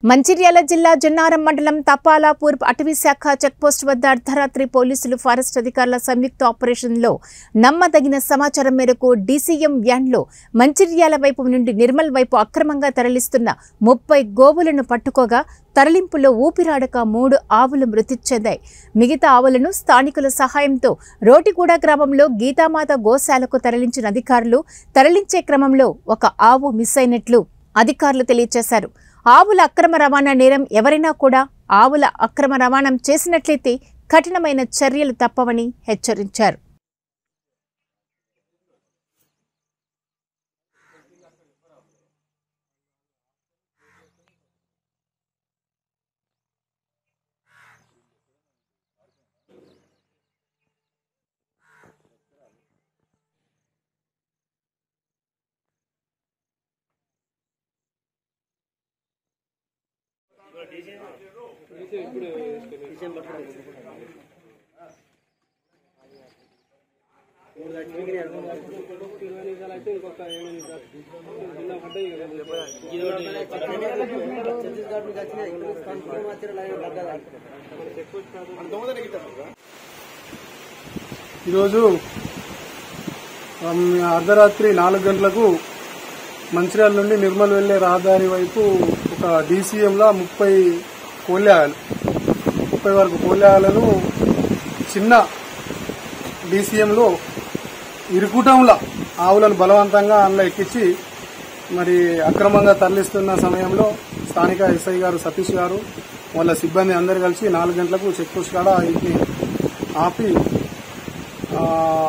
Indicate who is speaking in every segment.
Speaker 1: మంచిర్యాల జిల్లా జన్నారం మండలం తపాలాపూర్ అటవీ శాఖ చెక్పోస్ట్ వద్ద అర్ధరాత్రి పోలీసులు ఫారెస్ట్ అధికారుల సంయుక్త ఆపరేషన్లో నమ్మదగిన సమాచారం మేరకు డీసీఎం వ్యాన్లో మంచిర్యాల వైపు నుండి నిర్మల్ వైపు అక్రమంగా తరలిస్తున్న ముప్పై గోవులను పట్టుకోగా తరలింపులో ఊపిరాడక మూడు ఆవులు మృతి చెందాయి మిగతా ఆవులను స్థానికుల సహాయంతో రోటిగూడ గ్రామంలో గీతామాత గోశాలకు తరలించిన అధికారులు తరలించే క్రమంలో ఒక ఆవు మిస్ అయినట్లు అధికారులు తెలియజేశారు ఆవుల అక్రమ రవాణా నేరం ఎవరైనా కూడా ఆవుల అక్రమ రవాణా చేసినట్లయితే కఠినమైన చర్యలు తప్పవని హెచ్చరించారు
Speaker 2: ఈరోజు ఆమ్, అర్ధరాత్రి నాలుగు గంటలకు మంచిర్యాల నుండి నిర్మల్ వెళ్లే రహదారి వైపు ఒక డీసీఎంలో ముప్పై కోల్యాలు ముప్పై వరకు కోల్యాలను చిన్న డీసీఎంలో ఇరుకుటంలో ఆవులను బలవంతంగా అందులో ఎక్కించి మరి అక్రమంగా తరలిస్తున్న సమయంలో స్థానిక ఎస్ఐ గారు సతీష్ గారు వాళ్ళ సిబ్బంది అందరు కలిసి నాలుగు గంటలకు చెక్ పోస్ట్ కాడ వీటిని ఆపి ఆ,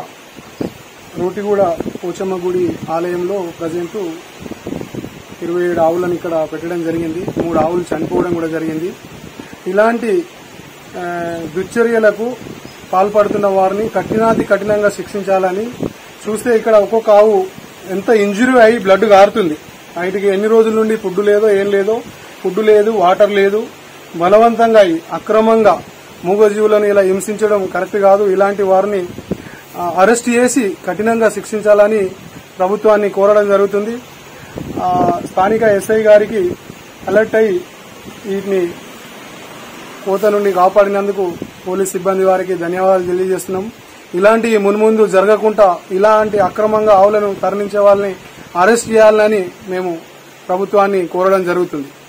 Speaker 2: రోటిగూడ పోచమ్మ గుడి ఆలయంలో ప్రజెంట్ ఇరవై ఏడు ఆవులను ఇక్కడ పెట్టడం జరిగింది మూడు ఆవులు చనిపోవడం కూడా జరిగింది ఇలాంటి ఆ, దుశ్చర్యలకు పాల్పడుతున్న వారిని కఠినాతి కఠినంగా శిక్షించాలని చూస్తే ఇక్కడ ఒక్కొక్క ఆవు ఎంత ఇంజురీ అయి బ్లడ్ గారుతుంది వాటికి ఎన్ని రోజుల నుండి ఫుడ్ లేదో ఏం లేదో ఫుడ్ లేదు వాటర్ లేదు బలవంతంగా అయి అక్రమంగా మూగజీవులను ఇలా హింసించడం కరెక్ట్ కాదు ఇలాంటి వారిని ఆ, అరెస్ట్ చేసి కఠినంగా శిక్షించాలని ప్రభుత్వాన్ని కోరడం జరుగుతుంది ఆ, స్థానిక ఎస్ఐ గారికి అలర్ట్ అయి వీటిని కోత నుండి కాపాడినందుకు పోలీస్ సిబ్బంది వారికి ధన్యవాదాలు తెలియజేస్తున్నాం ఇలాంటి మున్ముందు జరగకుండా ఇలాంటి అక్రమంగా ఆవులను తరలించే వాళ్ళని అరెస్ట్ చేయాలని మేము ప్రభుత్వాన్ని కోరడం జరుగుతుంది